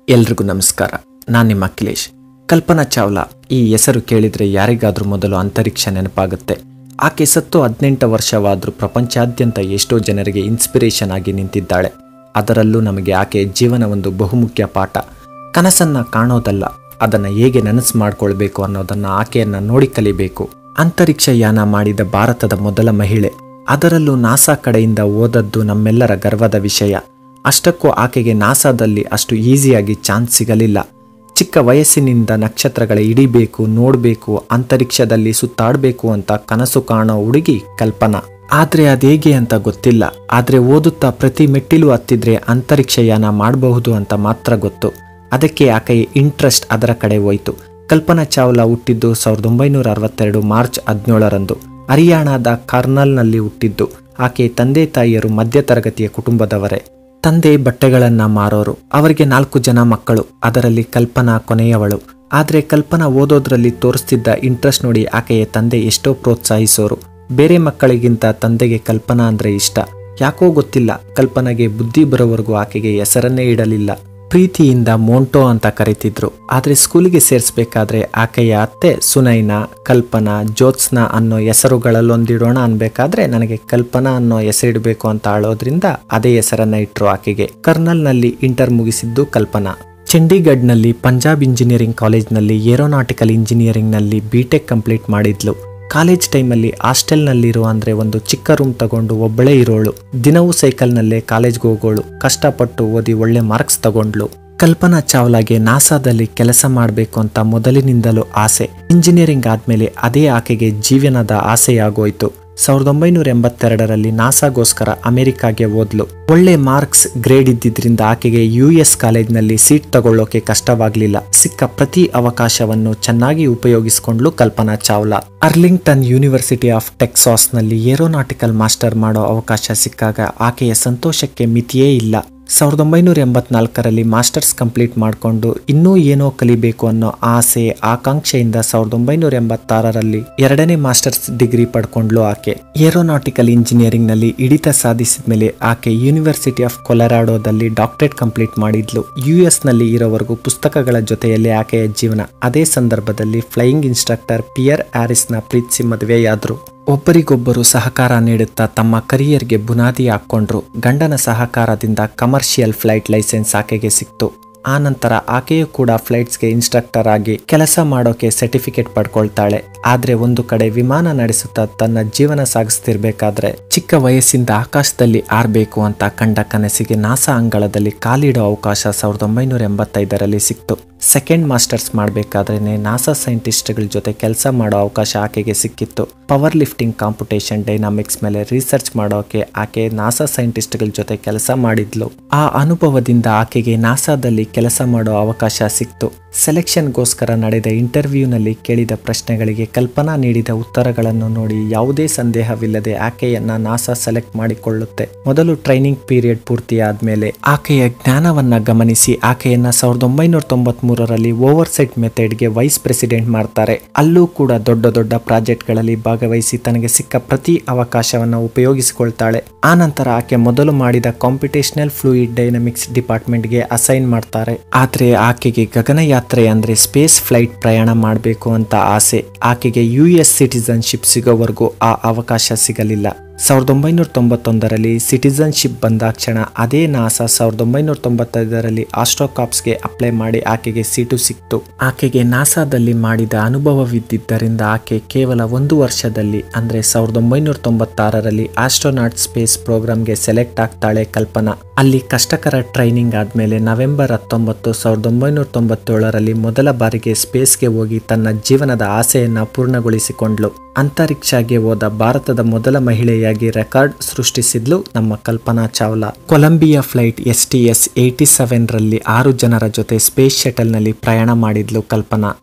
ಎಲ್ರಿಗೂ ನಮಸ್ಕಾರ ನಾನು ನಿಮ್ಮ ಅಖಿಲೇಶ್ ಕಲ್ಪನಾ ಚಾವ್ಲಾ ಈ ಹೆಸರು ಕೇಳಿದ್ರೆ ಯಾರಿಗಾದ್ರೂ ಮೊದಲು ಅಂತರಿಕ್ಷ ನೆನಪಾಗುತ್ತೆ ಆಕೆ ಸತ್ತು ಹದಿನೆಂಟು ವರ್ಷವಾದರೂ ಪ್ರಪಂಚಾದ್ಯಂತ ಎಷ್ಟೋ ಜನರಿಗೆ ಇನ್ಸ್ಪಿರೇಷನ್ ಆಗಿ ನಿಂತಿದ್ದಾಳೆ ಅದರಲ್ಲೂ ನಮಗೆ ಆಕೆ ಜೀವನ ಒಂದು ಬಹುಮುಖ್ಯ ಪಾಠ ಕನಸನ್ನ ಕಾಣೋದಲ್ಲ ಅದನ್ನು ಹೇಗೆ ನನಸು ಮಾಡ್ಕೊಳ್ಬೇಕು ಅನ್ನೋದನ್ನ ಆಕೆಯನ್ನ ನೋಡಿ ಕಲಿಬೇಕು ಅಂತರಿಕ್ಷ ಯಾನ ಮಾಡಿದ ಭಾರತದ ಮೊದಲ ಮಹಿಳೆ ಅದರಲ್ಲೂ ನಾಸಾ ಕಡೆಯಿಂದ ಓದದ್ದು ನಮ್ಮೆಲ್ಲರ ಗರ್ವದ ವಿಷಯ ಅಷ್ಟಕ್ಕೂ ಆಕೆಗೆ ನಾಸಾದಲ್ಲಿ ಅಷ್ಟು ಈಸಿಯಾಗಿ ಚಾನ್ಸ್ ಸಿಗಲಿಲ್ಲ ಚಿಕ್ಕ ವಯಸ್ಸಿನಿಂದ ನಕ್ಷತ್ರಗಳ ಹಿಡಿಬೇಕು ನೋಡಬೇಕು ಅಂತರಿಕ್ಷದಲ್ಲಿ ಸುತ್ತಾಡಬೇಕು ಅಂತ ಕನಸು ಕಾಣೋ ಹುಡುಗಿ ಕಲ್ಪನಾ ಆದ್ರೆ ಅದೇಗೆ ಅಂತ ಗೊತ್ತಿಲ್ಲ ಆದ್ರೆ ಓದುತ್ತಾ ಪ್ರತಿ ಮೆಟ್ಟಿಲು ಹತ್ತಿದ್ರೆ ಅಂತರಿಕ್ಷಯಾನ ಮಾಡಬಹುದು ಅಂತ ಮಾತ್ರ ಗೊತ್ತು ಅದಕ್ಕೆ ಆಕೆಯ ಇಂಟ್ರೆಸ್ಟ್ ಅದರ ಕಡೆ ಹೋಯಿತು ಕಲ್ಪನಾ ಚಾವ್ಲಾ ಹುಟ್ಟಿದ್ದು ಸಾವಿರದ ಒಂಬೈನೂರ ಅರವತ್ತೆರಡು ಮಾರ್ಚ್ ಹದಿನೇಳರಂದು ಹರಿಯಾಣದ ಕಾರ್ನಲ್ನಲ್ಲಿ ಹುಟ್ಟಿದ್ದು ಆಕೆ ತಂದೆ ತಾಯಿಯರು ಮಧ್ಯತರಗತಿಯ ಕುಟುಂಬದವರೇ ತಂದೆ ಬಟ್ಟೆಗಳನ್ನ ಮಾರೋರು ಅವರಿಗೆ ನಾಲ್ಕು ಜನ ಮಕ್ಕಳು ಅದರಲ್ಲಿ ಕಲ್ಪನಾ ಕೊನೆಯವಳು ಆದರೆ ಕಲ್ಪನಾ ಓದೋದ್ರಲ್ಲಿ ತೋರಿಸ್ತಿದ್ದ ಇಂಟ್ರೆಸ್ಟ್ ನೋಡಿ ಆಕೆಯ ತಂದೆ ಎಷ್ಟೋ ಪ್ರೋತ್ಸಾಹಿಸೋರು ಬೇರೆ ಮಕ್ಕಳಿಗಿಂತ ತಂದೆಗೆ ಕಲ್ಪನಾ ಅಂದ್ರೆ ಇಷ್ಟ ಯಾಕೋ ಗೊತ್ತಿಲ್ಲ ಕಲ್ಪನಾಗೆ ಬುದ್ಧಿ ಬರೋವರೆಗೂ ಆಕೆಗೆ ಹೆಸರನ್ನೇ ಇಡಲಿಲ್ಲ ಪ್ರೀತಿಯಿಂದ ಮೋಂಟೋ ಅಂತ ಕರೀತಿದ್ರು ಆದರೆ ಸ್ಕೂಲಿಗೆ ಸೇರಿಸ್ಬೇಕಾದ್ರೆ ಆಕೆಯ ಅತ್ತೆ ಸುನೈನಾ ಕಲ್ಪನಾ ಜ್ಯೋತ್ಸ್ನಾ ಅನ್ನೋ ಹೆಸರುಗಳಲ್ಲೊಂದಿಡೋಣ ಅನ್ಬೇಕಾದ್ರೆ ನನಗೆ ಕಲ್ಪನಾ ಅನ್ನೋ ಹೆಸರಿಡಬೇಕು ಅಂತ ಆಳೋದ್ರಿಂದ ಅದೇ ಹೆಸರನ್ನ ಇಟ್ರು ಆಕೆಗೆ ಕರ್ನಲ್ನಲ್ಲಿ ಇಂಟರ್ ಮುಗಿಸಿದ್ದು ಕಲ್ಪನಾ ಚಂಡೀಗಢ್ನಲ್ಲಿ ಪಂಜಾಬ್ ಇಂಜಿನಿಯರಿಂಗ್ ಕಾಲೇಜ್ನಲ್ಲಿ ಏರೋನಾಟಿಕಲ್ ಇಂಜಿನಿಯರಿಂಗ್ನಲ್ಲಿ ಬಿ ಟೆಕ್ ಕಂಪ್ಲೀಟ್ ಮಾಡಿದ್ಲು ಕಾಲೇಜ್ ಟೈಮಲ್ಲಿ ಹಾಸ್ಟೆಲ್ನಲ್ಲಿರೋ ಅಂದ್ರೆ ಒಂದು ಚಿಕ್ಕ ರೂಮ್ ತಗೊಂಡು ಒಬ್ಬಳೇ ಇರೋಳು ದಿನವೂ ಸೈಕಲ್ನಲ್ಲೇ ಕಾಲೇಜ್ಗೆ ಹೋಗೋಳು ಕಷ್ಟಪಟ್ಟು ಓದಿ ಒಳ್ಳೆ ಮಾರ್ಕ್ಸ್ ತಗೊಂಡ್ಲು ಕಲ್ಪನಾ ಚಾವ್ಲಾಗೆ ನಾಸಾದಲ್ಲಿ ಕೆಲಸ ಮಾಡಬೇಕು ಅಂತ ಮೊದಲಿನಿಂದಲೂ ಆಸೆ ಇಂಜಿನಿಯರಿಂಗ್ ಆದ್ಮೇಲೆ ಅದೇ ಆಕೆಗೆ ಜೀವನದ ಆಸೆಯಾಗೋಯ್ತು ಸಾವಿರದ ಒಂಬೈನೂರ ಎಂಬತ್ತೆರಡರಲ್ಲಿ ನಾಸಾಗೋಸ್ಕರ ಅಮೆರಿಕಾಗೆ ಓದ್ಲು ಒಳ್ಳೆ ಮಾರ್ಕ್ಸ್ ಗ್ರೇಡ್ ಇದ್ದಿದ್ರಿಂದ ಆಕೆಗೆ ಯು ಎಸ್ ಕಾಲೇಜ್ನಲ್ಲಿ ಸೀಟ್ ತಗೊಳ್ಳೋಕೆ ಕಷ್ಟವಾಗ್ಲಿಲ್ಲ ಸಿಕ್ಕ ಪ್ರತಿ ಅವಕಾಶವನ್ನು ಚೆನ್ನಾಗಿ ಉಪಯೋಗಿಸಿಕೊಂಡ್ಲು Kalpana Chawla Arlington university of ಟೆಕ್ಸಾಸ್ನಲ್ಲಿ ಏರೋನಾಟಿಕಲ್ ಮಾಸ್ಟರ್ ಮಾಡೋ ಅವಕಾಶ ಸಿಕ್ಕಾಗ ಆಕೆಯ ಸಂತೋಷಕ್ಕೆ ಮಿತಿಯೇ ಇಲ್ಲ ಸಾವಿರದ ಒಂಬೈನೂರ ಎಂಬತ್ನಾಲ್ಕರಲ್ಲಿ ಮಾಸ್ಟರ್ಸ್ ಕಂಪ್ಲೀಟ್ ಮಾಡಿಕೊಂಡು ಇನ್ನೂ ಏನೋ ಕಲಿಬೇಕು ಅನ್ನೋ ಆಸೆ ಆಕಾಂಕ್ಷೆಯಿಂದ ಸಾವಿರದ ಒಂಬೈನೂರ ಎಂಬತ್ತಾರರಲ್ಲಿ ಎರಡನೇ ಮಾಸ್ಟರ್ಸ್ ಡಿಗ್ರಿ ಪಡ್ಕೊಂಡ್ಲು ಆಕೆ ಏರೋನಾಟಿಕಲ್ ಇಂಜಿನಿಯರಿಂಗ್ ನಲ್ಲಿ ಹಿಡಿತ ಸಾಧಿಸಿದ ಮೇಲೆ ಆಕೆ ಯೂನಿವರ್ಸಿಟಿ ಆಫ್ ಕೊಲರಾಡೋದಲ್ಲಿ ಡಾಕ್ಟರೇಟ್ ಕಂಪ್ಲೀಟ್ ಮಾಡಿದ್ಲು ಯು ಎಸ್ ನಲ್ಲಿ ಇರೋವರೆಗೂ ಪುಸ್ತಕಗಳ ಜೊತೆಯಲ್ಲಿ ಆಕೆಯ ಜೀವನ ಅದೇ ಸಂದರ್ಭದಲ್ಲಿ ಫ್ಲೈಯಿಂಗ್ ಇನ್ಸ್ಟ್ರಕ್ಟರ್ ಪಿಯರ್ ಹ್ಯಾರಿಸ್ನ ಪ್ರೀತಿಸಿ ಮದುವೆಯಾದ್ರು ಒಬ್ಬರಿಗೊಬ್ಬರು ಸಹಕಾರ ನೀಡುತ್ತಾ ತಮ್ಮ ಕರಿಯರ್ಗೆ ಬುನಾದಿ ಹಾಕ್ಕೊಂಡ್ರು ಗಂಡನ ಸಹಕಾರದಿಂದ ಕಮರ್ಷಿಯಲ್ ಫ್ಲೈಟ್ ಲೈಸೆನ್ಸ್ ಆಕೆಗೆ ಸಿಕ್ತು ಆ ನಂತರ ಆಕೆಯು ಕೂಡ ಫ್ಲೈಟ್ಸ್ಗೆ ಇನ್ಸ್ಟ್ರಕ್ಟರ್ ಆಗಿ ಕೆಲಸ ಮಾಡೋಕೆ ಸರ್ಟಿಫಿಕೇಟ್ ಪಡ್ಕೊಳ್ತಾಳೆ ಆದ್ರೆ ಒಂದು ಕಡೆ ವಿಮಾನ ನಡೆಸುತ್ತಾ ತನ್ನ ಜೀವನ ಸಾಗಿಸ್ತಿರ್ಬೇಕಾದ್ರೆ ಚಿಕ್ಕ ವಯಸ್ಸಿಂದ ಆಕಾಶದಲ್ಲಿ ಆರ್ಬೇಕು ಅಂತ ಕಂಡ ಕನಸಿಗೆ ನಾಸಾ ಅಂಗಳದಲ್ಲಿ ಕಾಲಿಡೋ ಅವಕಾಶ ಸಾವಿರದ ಒಂಬೈನೂರ ಎಂಬತ್ತೈದರಲ್ಲಿ ಸಿಕ್ತು ಸೆಕೆಂಡ್ ಮಾಸ್ಟರ್ಸ್ ಮಾಡಬೇಕಾದ್ರೆ ನಾಸಾ ಸೈಂಟಿಸ್ಟ್ಗಳ ಜೊತೆ ಕೆಲಸ ಮಾಡೋ ಅವಕಾಶ ಆಕೆಗೆ ಸಿಕ್ಕಿತ್ತು ಪವರ್ ಲಿಫ್ಟಿಂಗ್ ಕಾಂಪಿಟೇಷನ್ ಡೈನಾಮಿಕ್ಸ್ ಮೇಲೆ ರಿಸರ್ಚ್ ಮಾಡೋಕೆ ಆಕೆ ನಾಸಾ ಸೈಂಟಿಸ್ಟ್ಗಳ ಜೊತೆ ಕೆಲಸ ಮಾಡಿದ್ಲು ಆ ಅನುಭವದಿಂದ ಆಕೆಗೆ ನಾಸಾದಲ್ಲಿ ಕೆಲಸ ಮಾಡೋ ಅವಕಾಶ ಸಿಕ್ತು ಸೆಲೆಕ್ಷನ್ಗೋಸ್ಕರ ನಡೆದ ಇಂಟರ್ವ್ಯೂನಲ್ಲಿ ಕೇಳಿದ ಪ್ರಶ್ನೆಗಳಿಗೆ ಕಲ್ಪನಾ ನೀಡಿದ ಉತ್ತರಗಳನ್ನು ನೋಡಿ ಯಾವುದೇ ಸಂದೇಹವಿಲ್ಲದೆ ಆಕೆಯನ್ನ ನಾಸಾ ಸೆಲೆಕ್ಟ್ ಮಾಡಿಕೊಳ್ಳುತ್ತೆ ಮೊದಲು ಟ್ರೈನಿಂಗ್ ಪೀರಿಯಡ್ ಪೂರ್ತಿಯಾದ್ಮೇಲೆ ಆಕೆಯ ಜ್ಞಾನವನ್ನ ಗಮನಿಸಿ ಆಕೆಯನ್ನ ಸಾವಿರದ ಒಂಬೈನೂರ ತೊಂಬತ್ ಮೂರರಲ್ಲಿ ಓವರ್ಸೆಟ್ ಮೆಥಡ್ಗೆ ವೈಸ್ ಪ್ರೆಸಿಡೆಂಟ್ ಮಾಡ್ತಾರೆ ಅಲ್ಲೂ ಕೂಡ ದೊಡ್ಡ ದೊಡ್ಡ ಪ್ರಾಜೆಕ್ಟ್ಗಳಲ್ಲಿ ಭಾಗವಹಿಸಿ ತನಗೆ ಸಿಕ್ಕ ಪ್ರತಿ ಅವಕಾಶವನ್ನು ಉಪಯೋಗಿಸಿಕೊಳ್ತಾಳೆ ಆ ನಂತರ ಆಕೆ ಮೊದಲು ಮಾಡಿದ ಕಾಂಪಿಟೇಷನಲ್ ಫ್ಲೂಯಿಡ್ ಡೈನಮಿಕ್ಸ್ ಡಿಪಾರ್ಟ್ಮೆಂಟ್ಗೆ ಅಸೈನ್ ಮಾಡ್ತಾರೆ ಆದ್ರೆ ಆಕೆಗೆ ಗಗನಯಾತ್ರೆ ಅಂದ್ರೆ ಸ್ಪೇಸ್ ಫ್ಲೈಟ್ ಪ್ರಯಾಣ ಮಾಡಬೇಕು ಅಂತ ಆಸೆ ಆಕೆಗೆ ಯು ಎಸ್ ಸಿಟಿಸನ್ಶಿಪ್ ಸಿಗೋವರೆಗೂ ಆ ಅವಕಾಶ ಸಿಗಲಿಲ್ಲ ಸಾವಿರದ ಒಂಬೈನೂರ ತೊಂಬತ್ತೊಂದರಲ್ಲಿ ಸಿಟಿಸನ್ಶಿಪ್ ಬಂದಾಕ್ಷಣ ಅದೇ ನಾಸಾ ಸಾವಿರದ ಒಂಬೈನೂರ ತೊಂಬತ್ತೈದರಲ್ಲಿ ಆಸ್ಟ್ರೋಕಾಪ್ಸ್ಗೆ ಅಪ್ಲೈ ಮಾಡಿ ಆಕೆಗೆ ಸೀಟು ಸಿಕ್ತು ಆಕೆಗೆ ನಾಸಾದಲ್ಲಿ ಮಾಡಿದ ಅನುಭವವಿದ್ದಿದ್ದರಿಂದ ಆಕೆ ಕೇವಲ ಒಂದು ವರ್ಷದಲ್ಲಿ ಅಂದ್ರೆ ಸಾವಿರದ ಒಂಬೈನೂರ ತೊಂಬತ್ತಾರರಲ್ಲಿ ಆಸ್ಟ್ರೋನಾಟ್ ಸ್ಪೇಸ್ ಪ್ರೋಗ್ರಾಂಗೆ ಸೆಲೆಕ್ಟ್ ಆಗ್ತಾಳೆ ಕಲ್ಪನಾ ಅಲ್ಲಿ ಕಷ್ಟಕರ ಟ್ರೈನಿಂಗ್ ಆದ್ಮೇಲೆ ನವೆಂಬರ್ ಹತ್ತೊಂಬತ್ತು ಸಾವಿರದ ಒಂಬೈನೂರ ತೊಂಬತ್ತೇಳರಲ್ಲಿ ಮೊದಲ ಬಾರಿಗೆ ಸ್ಪೇಸ್ಗೆ ಹೋಗಿ ತನ್ನ ಜೀವನದ ಆಸೆಯನ್ನ ಪೂರ್ಣಗೊಳಿಸಿಕೊಂಡ್ಲು ಅಂತರಿಕ್ಷಗೆ ಹೋದ ಭಾರತದ ಮೊದಲ ಮಹಿಳೆಯಾಗಿ ರೆಕಾರ್ಡ್ ಸೃಷ್ಟಿಸಿದ್ಲು ನಮ್ಮ Kalpana Chawla Columbia flight S T S eighty seven ರಲ್ಲಿ ಆರು ಜನರ ಜೊತೆ ಸ್ಪೇಸ್ ಶಟಲ್ ನಲ್ಲಿ ಪ್ರಯಾಣ ಮಾಡಿದ್ಲು ಕಲ್ಪನಾ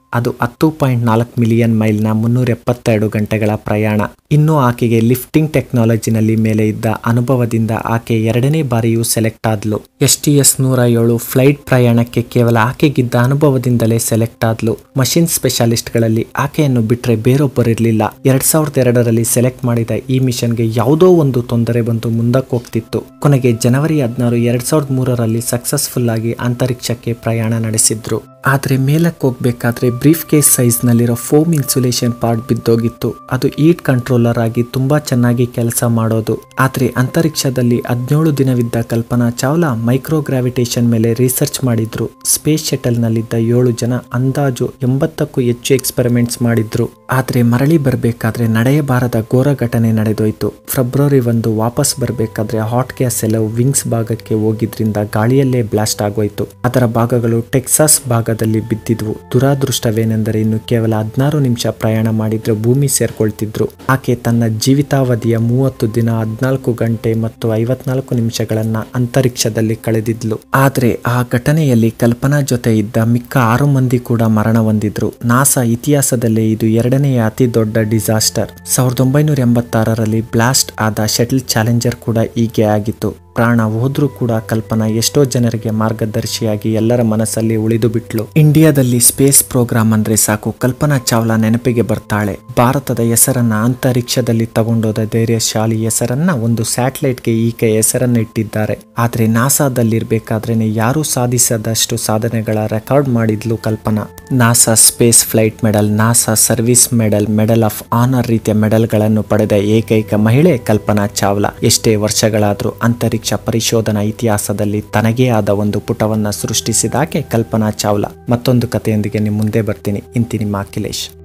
ಅದು ಹತ್ತು ಪಾಯಿಂಟ್ ನಾಲ್ಕು ಮಿಲಿಯನ್ ಮೈಲ್ನ ಮುನ್ನೂರ ಎಪ್ಪತ್ತೆರಡು ಗಂಟೆಗಳ ಪ್ರಯಾಣ ಇನ್ನು ಆಕೆಗೆ ಲಿಫ್ಟಿಂಗ್ ಟೆಕ್ನಾಲಜಿನಲ್ಲಿ ಮೇಲೆ ಇದ್ದ ಅನುಭವದಿಂದ ಆಕೆ ಎರಡನೇ ಬಾರಿಯೂ ಸೆಲೆಕ್ಟ್ ಆದ್ಲು ಎಸ್ ಟಿ ಎಸ್ ನೂರ ಏಳು ಫ್ಲೈಟ್ ಪ್ರಯಾಣಕ್ಕೆ ಕೇವಲ ಆಕೆಗಿದ್ದ ಅನುಭವದಿಂದಲೇ ಸೆಲೆಕ್ಟ್ ಆದ್ಲು ಮಷಿನ್ ಸ್ಪೆಷಾಲಿಸ್ಟ್ಗಳಲ್ಲಿ ಆಕೆಯನ್ನು ಬಿಟ್ರೆ ಬೇರೊಬ್ಬರಿರ್ಲಿಲ್ಲ ಎರಡ್ ಸಾವಿರದ ಎರಡರಲ್ಲಿ ಸೆಲೆಕ್ಟ್ ಮಾಡಿದ ಈ ಮಿಷನ್ಗೆ ಯಾವುದೋ ಒಂದು ತೊಂದರೆ ಬಂದು ಮುಂದಕ್ಕೆ ಹೋಗ್ತಿತ್ತು ಕೊನೆಗೆ ಜನವರಿ ಹದಿನಾರು ಎರಡ್ ಸಾವಿರದ ಮೂರರಲ್ಲಿ ಸಕ್ಸಸ್ಫುಲ್ ಆಗಿ ಅಂತರಿಕ್ಷಕ್ಕೆ ಪ್ರಯಾಣ ನಡೆಸಿದ್ರು ಆದ್ರೆ ಮೇಲಕ್ಕೆ ಹೋಗ್ಬೇಕಾದ್ರೆ ಬ್ರೀಫ್ ಕೇಸ್ ಸೈಜ್ ನಲ್ಲಿರೋ ಫೋಮ್ ಇನ್ಸುಲೇಷನ್ ಪಾರ್ಟ್ ಬಿದ್ದೋಗಿತ್ತು ಅದು ಈಟ್ ಕಂಟ್ರೋಲರ್ ಆಗಿ ತುಂಬಾ ಚೆನ್ನಾಗಿ ಕೆಲಸ ಮಾಡೋದು ಆದ್ರೆ ಅಂತರಿಕ್ಷದಲ್ಲಿ ಹದಿನೇಳು ದಿನವಿದ್ದ ಕಲ್ಪನಾ ಚಾವ್ಲಾ ಮೈಕ್ರೋ ಗ್ರಾವಿಟೇಷನ್ ಮೇಲೆ ರಿಸರ್ಚ್ ಮಾಡಿದ್ರು ಸ್ಪೇಸ್ ಶಟಲ್ ನಲ್ಲಿದ್ದ ಏಳು ಜನ ಅಂದಾಜು ಎಂಬತ್ತಕ್ಕೂ ಹೆಚ್ಚು ಎಕ್ಸ್ಪೆರಿಮೆಂಟ್ಸ್ ಮಾಡಿದ್ರು ಆದ್ರೆ ಮರಳಿ ಬರ್ಬೇಕಾದ್ರೆ ನಡೆಯಬಾರದ ಘೋರ ಘಟನೆ ನಡೆದೋಯ್ತು ಫೆಬ್ರವರಿ ಒಂದು ವಾಪಸ್ ಬರ್ಬೇಕಾದ್ರೆ ಹಾಟ್ ಗ್ಯಾಸ್ ಎಲ್ಲವೂ ವಿಂಗ್ಸ್ ಭಾಗಕ್ಕೆ ಹೋಗಿದ್ರಿಂದ ಗಾಳಿಯಲ್ಲೇ ಬ್ಲಾಸ್ಟ್ ಆಗೋಯ್ತು ಅದರ ಭಾಗಗಳು ಟೆಕ್ಸಾಸ್ ಭಾಗದಲ್ಲಿ ಬಿದ್ದಿದ್ವು ದುರಾದೃಷ್ಟವೇನೆಂದರೆ ಇನ್ನು ಕೇವಲ ಹದಿನಾರು ನಿಮಿಷ ಪ್ರಯಾಣ ಮಾಡಿದ್ರೆ ಭೂಮಿ ಸೇರ್ಕೊಳ್ತಿದ್ರು ಆಕೆ ತನ್ನ ಜೀವಿತಾವಧಿಯ ಮೂವತ್ತು ದಿನ ಹದಿನಾಲ್ಕು ಗಂಟೆ ಮತ್ತು ಐವತ್ನಾಲ್ಕು ನಿಮಿಷಗಳನ್ನ ಅಂತರಿಕ್ಷದಲ್ಲಿ ಕಳೆದಿದ್ಲು ಆದ್ರೆ ಆ ಘಟನೆಯಲ್ಲಿ ಕಲ್ಪನಾ ಜೊತೆ ಇದ್ದ ಮಿಕ್ಕ ಆರು ಮಂದಿ ಕೂಡ ಮರಣ ಹೊಂದಿದ್ರು ನಾಸಾ ಇತಿಹಾಸದಲ್ಲೇ ಇದು ಎರಡನೆಯ ಅತಿ ದೊಡ್ಡ ಡಿಸಾಸ್ಟರ್ ಸಾವಿರದ ಒಂಬೈನೂರ ಎಂಬತ್ತಾರರಲ್ಲಿ ಬ್ಲಾಸ್ಟ್ ಆದ ಶಟಲ್ ಚಾಲೆಂಜರ್ ಕೂಡ ಹೀಗೆ ಆಗಿತ್ತು ಪ್ರಾಣ ಹೋದ್ರೂ ಕೂಡ ಕಲ್ಪನಾ ಎಷ್ಟೋ ಜನರಿಗೆ ಮಾರ್ಗದರ್ಶಿಯಾಗಿ ಎಲ್ಲರ ಮನಸ್ಸಲ್ಲಿ ಉಳಿದು ಬಿಟ್ಲು ಇಂಡಿಯಾದಲ್ಲಿ ಸ್ಪೇಸ್ ಪ್ರೋಗ್ರಾಮ್ ಅಂದ್ರೆ ಸಾಕು ಕಲ್ಪನಾ ಚಾವ್ಲಾ ನೆನಪಿಗೆ ಬರ್ತಾಳೆ ಭಾರತದ ಹೆಸರನ್ನ ಅಂತರಿಕ್ಷದಲ್ಲಿ ತಗೊಂಡೋದ ಧೈರ್ಯಶಾಲಿ ಹೆಸರನ್ನ ಒಂದು ಸ್ಯಾಟಲೈಟ್ಗೆ ಈಕೆ ಹೆಸರನ್ನ ಇಟ್ಟಿದ್ದಾರೆ ಆದ್ರೆ ನಾಸಾದಲ್ಲಿರ್ಬೇಕಾದ್ರೇನೆ ಯಾರೂ ಸಾಧಿಸದಷ್ಟು ಸಾಧನೆಗಳ ರೆಕಾರ್ಡ್ ಮಾಡಿದ್ಲು Kalpana NASA space flight medal NASA service medal medal of honour ರೀತಿಯ ಮೆಡಲ್ಗಳನ್ನು ಪಡೆದ ಏಕೈಕ ಮಹಿಳೆ ಕಲ್ಪನಾ ಚಾವ್ಲಾ ಎಷ್ಟೇ ವರ್ಷಗಳಾದ್ರೂ ಅಂತರಿಕ್ಷ ಪರಿಶೋಧನಾ ಇತಿಹಾಸದಲ್ಲಿ ತನಗೇ ಆದ ಒಂದು ಪುಟವನ್ನ ಸೃಷ್ಟಿಸಿದಾಕೆ ಕಲ್ಪನಾ ಚಾವ್ಲಾ ಮತ್ತೊಂದು ಕಥೆಯೊಂದಿಗೆ ನಿಮ್ಮ ಮುಂದೆ ಬರ್ತೀನಿ ಇಂತಿ ನಿಮ್ಮ ಅಖಿಲೇಶ್